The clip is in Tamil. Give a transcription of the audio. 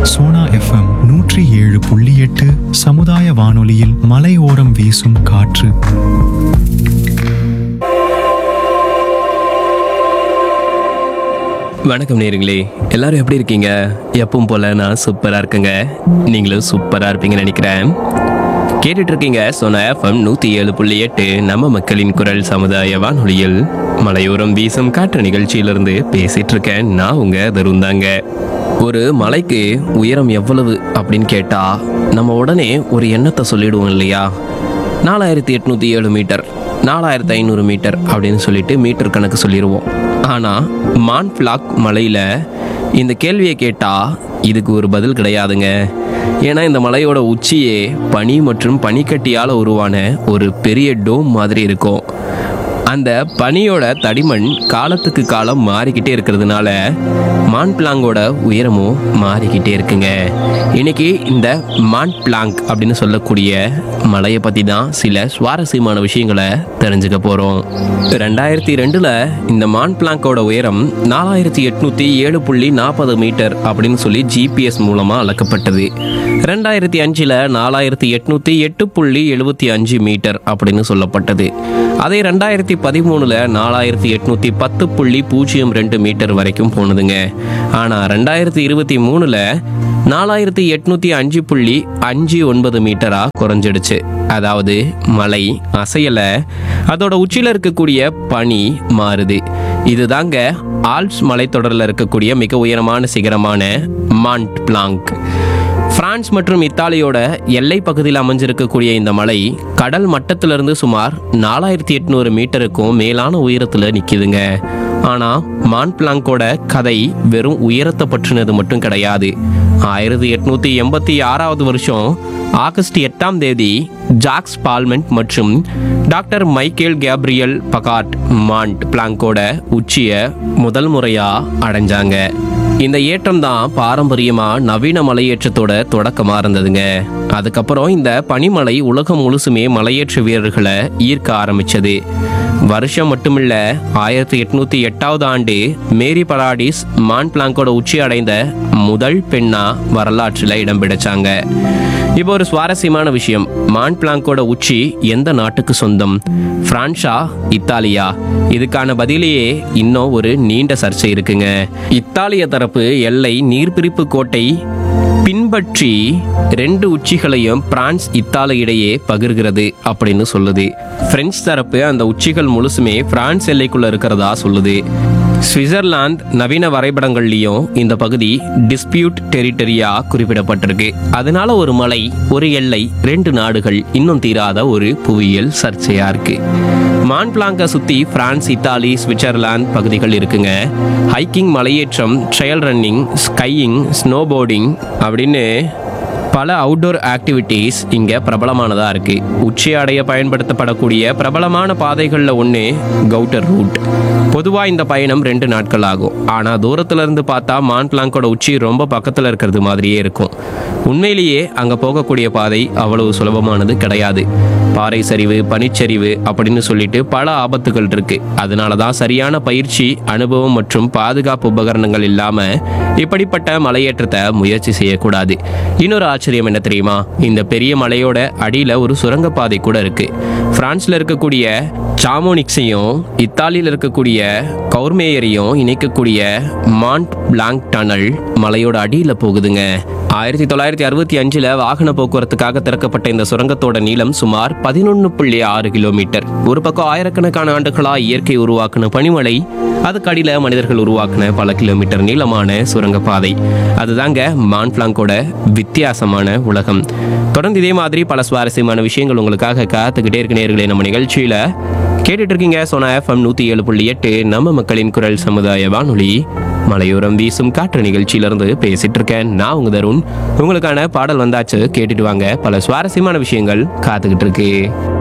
சோனா எஃப்எம் நூற்றி ஏழு புள்ளி எட்டு சமுதாய வானொலியில் மலையோரம் வீசும் காற்று வணக்கம் நேருங்களே எல்லாரும் எப்படி இருக்கீங்க எப்பவும் போல நான் சூப்பரா இருக்கேங்க நீங்களும் சூப்பரா இருப்பீங்கன்னு நினைக்கிறேன் கேட்டுட்டு இருக்கீங்க சோனா எஃப்எம் நூத்தி ஏழு புள்ளி எட்டு நம்ம மக்களின் குரல் சமுதாய வானொலியில் மலையோரம் வீசும் காற்று நிகழ்ச்சியிலிருந்து பேசிட்டு இருக்கேன் நான் உங்க தருந்தாங்க ஒரு மலைக்கு உயரம் எவ்வளவு அப்படின்னு கேட்டா நம்ம உடனே ஒரு எண்ணத்தை சொல்லிடுவோம் இல்லையா நாலாயிரத்தி எட்நூத்தி ஏழு மீட்டர் நாலாயிரத்தி ஐநூறு மீட்டர் அப்படின்னு சொல்லிட்டு மீட்டர் கணக்கு சொல்லிடுவோம் ஆனால் மான் பிளாக் மலையில் இந்த கேள்வியை கேட்டால் இதுக்கு ஒரு பதில் கிடையாதுங்க ஏன்னா இந்த மலையோட உச்சியே பனி மற்றும் பனிக்கட்டியால் உருவான ஒரு பெரிய டோம் மாதிரி இருக்கும் அந்த பனியோட தடிமன் காலத்துக்கு காலம் மாறிக்கிட்டே இருக்கிறதுனால மான் பிளாங்கோட உயரமும் மாறிக்கிட்டே இருக்குங்க இன்னைக்கு இந்த மான் பிளாங்க் அப்படின்னு சொல்லக்கூடிய மலையை பற்றி தான் சில சுவாரஸ்யமான விஷயங்களை தெரிஞ்சுக்க போகிறோம் ரெண்டாயிரத்தி ரெண்டில் இந்த மான் பிளாங்கோட உயரம் நாலாயிரத்தி எட்நூற்றி ஏழு புள்ளி நாற்பது மீட்டர் அப்படின்னு சொல்லி ஜிபிஎஸ் மூலமாக அளக்கப்பட்டது ரெண்டாயிரத்தி அஞ்சில் நாலாயிரத்தி எட்நூற்றி எட்டு புள்ளி எழுபத்தி அஞ்சு மீட்டர் அப்படின்னு சொல்லப்பட்டது அதே ரெண்டாயிரத்தி பதிமூணுல நாலாயிரத்தி எட்நூத்தி பத்து புள்ளி பூஜ்ஜியம் ரெண்டு மீட்டர் வரைக்கும் போனதுங்க ஆனா ரெண்டாயிரத்தி இருபத்தி மூணுல நாலாயிரத்தி எட்நூத்தி அஞ்சு புள்ளி அஞ்சு ஒன்பது மீட்டரா குறைஞ்சிடுச்சு அதாவது மலை அசையல அதோட உச்சியில இருக்கக்கூடிய பனி மாறுது இதுதாங்க ஆல்ப்ஸ் மலைத்தொடரில் இருக்கக்கூடிய மிக உயரமான சிகரமான மாண்ட் பிளாங்க் பிரான்ஸ் மற்றும் இத்தாலியோட எல்லை பகுதியில் அமைஞ்சிருக்கக்கூடிய இந்த மலை கடல் மட்டத்திலிருந்து சுமார் நாலாயிரத்தி எட்நூறு மீட்டருக்கும் மேலான உயரத்தில் நிற்கிதுங்க ஆனால் மான் பிளாங்கோட கதை வெறும் உயரத்தை பற்றினது மட்டும் கிடையாது ஆயிரத்தி எட்நூத்தி எண்பத்தி ஆறாவது வருஷம் ஆகஸ்ட் எட்டாம் தேதி ஜாக்ஸ் பால்மெண்ட் மற்றும் doctor Michel Gabriel Paccard Mont பிளாங்கோட உச்சியை முதல் முறையா அடைஞ்சாங்க இந்த ஏற்றம் தான் பாரம்பரியமா நவீன மலையேற்றத்தோட தொடக்கமா இருந்ததுங்க அதுக்கப்புறம் இந்த பனிமலை உலகம் முழுசுமே மலையேற்ற வீரர்களை ஈர்க்க ஆரம்பிச்சது வருஷம் மட்டுமில்ல ஆயிரத்தி எட்நூத்தி எட்டாவது ஆண்டு மேரி பராடிஸ் மான் பிளாங்கோட உச்சி அடைந்த முதல் பெண்ணா வரலாற்றில் இடம் பிடிச்சாங்க இப்போ ஒரு சுவாரஸ்யமான விஷயம் மான் பிளாங்கோட உச்சி எந்த நாட்டுக்கு சொந்தம் பிரான்ஸா இத்தாலியா இதுக்கான பதிலேயே இன்னும் ஒரு நீண்ட சர்ச்சை இருக்குங்க இத்தாலிய தரப்பு எல்லை நீர்பிரிப்பு கோட்டை பின்பற்றி ரெண்டு உச்சிகளையும் பிரான்ஸ் இத்தாலி இடையே பகிர்கிறது அப்படின்னு சொல்லுது பிரெஞ்சு தரப்பு அந்த உச்சிகள் முழுசுமே பிரான்ஸ் எல்லைக்குள்ள இருக்கிறதா சொல்லுது சுவிட்சர்லாந்து நவீன வரைபடங்கள்லயும் இந்த பகுதி டிஸ்பியூட் டெரிட்டரியா குறிப்பிடப்பட்டிருக்கு அதனால ஒரு மலை ஒரு எல்லை ரெண்டு நாடுகள் இன்னும் தீராத ஒரு புவியியல் சர்ச்சையா இருக்கு மான் பிளாங்கை சுத்தி பிரான்ஸ் இத்தாலி சுவிட்சர்லாந்து பகுதிகள் இருக்குங்க ஹைக்கிங் மலையேற்றம் ட்ரையல் ரன்னிங் ஸ்கையிங் ஸ்னோபோர்டிங் அப்படின்னு பல அவுட்டோர் ஆக்டிவிட்டீஸ் இங்கே பிரபலமானதாக இருக்குது உச்சி அடைய பயன்படுத்தப்படக்கூடிய பிரபலமான பாதைகளில் ஒன்று கவுட்டர் ரூட் பொதுவாக இந்த பயணம் ரெண்டு நாட்கள் ஆகும் ஆனால் தூரத்துல இருந்து பார்த்தா மான் பிளாங்கோட உச்சி ரொம்ப பக்கத்தில் இருக்கிறது மாதிரியே இருக்கும் உண்மையிலேயே அங்கே போகக்கூடிய பாதை அவ்வளவு சுலபமானது கிடையாது பாறை சரிவு பனிச்சரிவு அப்படின்னு சொல்லிட்டு பல ஆபத்துகள் இருக்கு அதனால தான் சரியான பயிற்சி அனுபவம் மற்றும் பாதுகாப்பு உபகரணங்கள் இல்லாம இப்படிப்பட்ட மலையேற்றத்தை முயற்சி செய்யக்கூடாது இன்னொரு ஆச்சரியம் என்ன தெரியுமா இந்த பெரிய மலையோட அடியில ஒரு சுரங்கப்பாதை கூட இருக்கு பிரான்ஸ்ல இருக்கக்கூடிய சாமோனிக்ஸையும் இத்தாலியில் இருக்கக்கூடிய கவுர்மேயரையும் இணைக்கக்கூடிய மாண்ட் பிளாங்க் டனல் மலையோட அடியில போகுதுங்க ஆயிரத்தி தொள்ளாயிரத்தி அறுபத்தி அஞ்சுல வாகன போக்குவரத்துக்காக திறக்கப்பட்ட இந்த சுரங்கத்தோட நீளம் சுமார் பதினொன்று புள்ளி ஆறு கிலோமீட்டர் ஒரு பக்கம் ஆயிரக்கணக்கான ஆண்டுகளா இயற்கை உருவாக்குன பனிமலை அதுக்கு அடியில மனிதர்கள் உருவாக்குன பல கிலோமீட்டர் நீளமான சுரங்கப்பாதை அதுதாங்க மான்ஃபிளாங்கோட வித்தியாசமான உலகம் தொடர்ந்து இதே மாதிரி பல சுவாரஸ்யமான விஷயங்கள் உங்களுக்காக காத்துக்கிட்டே இருக்க நேர்களே நம்ம நிகழ்ச்சியில கேட்டுட்டு இருக்கீங்க சோனா எஃப்எம் நூத்தி ஏழு புள்ளி எட்டு நம்ம மக்களின் குரல் சமுதாய வானொலி மலையோரம் வீசும் காற்று நிகழ்ச்சியிலிருந்து பேசிட்டு இருக்கேன் நான் உங்க தருண் உங்களுக்கான பாடல் வந்தாச்சு கேட்டுட்டு வாங்க பல சுவாரஸ்யமான விஷயங்கள் காத்துக்கிட்டு இருக்கு